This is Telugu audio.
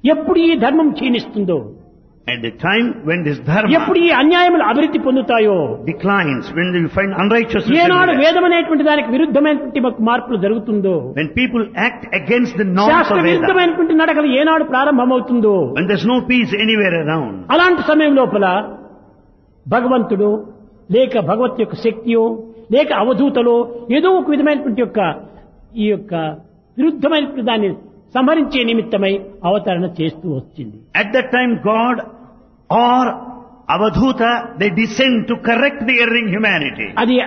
ఎప్పుడు ఈ ధర్మం క్షీణిస్తుందో At the time when this dharma ఎప్పుడు ఈ అన్యాయములు అభివృద్ధి పొందుతాయో declines, when you find unrighteousness ఏనాడు everywhere, వేదం అనేటువంటి దానికి విరుద్ధమైనటువంటి మార్పులు జరుగుతుందో when people act against the norms శాస్త్ర of Veda, విరుద్ధమైనటువంటి నడకలు ఏనాడు ప్రారంభమవుతుందో when there's no peace anywhere around, అలాంటి సమయం లోపల భగవంతుడు లేక భగవత్ యొక్క శక్తియో లేక అవధూతలో ఏదో ఒక విధమైనటువంటి యొక్క ఈ యొక్క విరుద్ధమైనటువంటి దాన్ని సంహరించే నిమిత్తమై అవతరణ చేస్తూ వచ్చింది at that time God or Avadhuta, they descend to correct the erring humanity. అది